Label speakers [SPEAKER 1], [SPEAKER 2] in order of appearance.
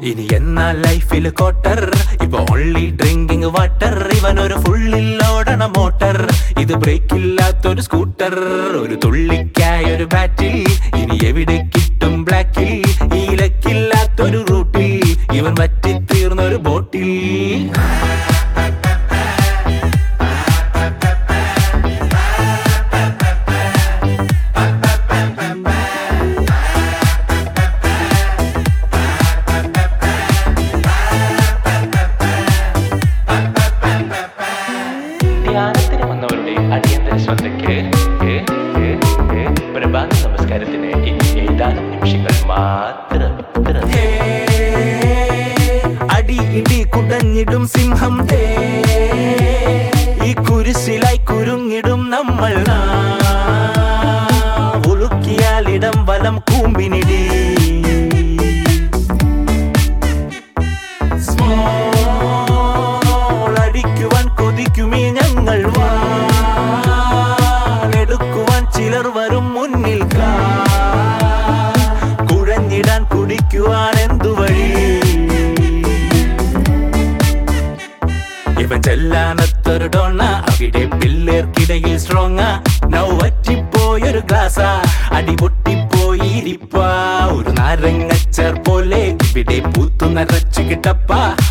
[SPEAKER 1] ഇനി എന്നാ ലൈഫിൽ കോട്ടർ ഇപ്പൊ ഓൺലി ഡ്രിങ്കിങ് വാട്ടർ ഇവൻ ഒരു ഫുള്ളിൽ ഓടണ മോട്ടർ ഇത് ബ്രേക്ക് ഇല്ലാത്തൊരു സ്കൂട്ടർ ഒരു തുള്ളിക്കായ ഒരു ബാറ്റിൽ ഇനി എവിടെ കിട്ടും ബ്ലാക്കിൽ ഈ ലക്കില്ലാത്തൊരു റൂട്ടിൽ ഇവൻ വറ്റിത്തീർന്നൊരു ബോട്ടിൽ ധ്യാനത്തിന് വന്നവരുടെ അടിയന്തര ശ്രദ്ധയ്ക്ക് ഏ, ഏ, ഏ, പ്രഭാത നമസ്കാരത്തിന് ഇനി ഏതാനും നിമിഷങ്ങൾ മാത്രം അടി ഇടി കുടഞ്ഞിടും സിംഹം തേ ഈ കുരിശിലായി കുരുങ്ങിടും നമ്മൾ ഉളുക്കിയാലിടം വലം കൂമ്പിനിടി സ്മോൾ അടിക്കുവാൻ കൊതിക്കുമീ ഞങ്ങൾ എടുക്കുവാൻ ചിലർ വരും മുന്നിൽ കാ കുഴഞ്ഞിടാൻ കുടിക്കുവാൻ എന്തു വഴി ഇവൻ ചെല്ലാനത്തൊരു ഡോണ അവിടെ പിള്ളേർക്കിടയിൽ സ്ട്രോങ് നൗ വറ്റിപ്പോയൊരു ഗ്ലാസ് അടി പൊട്ടിപ്പോയി ഇരിപ്പ ഒരു നാരങ്ങച്ചർ പോലെ ഇവിടെ പൂത്തു നിറച്ചു കിട്ടപ്പ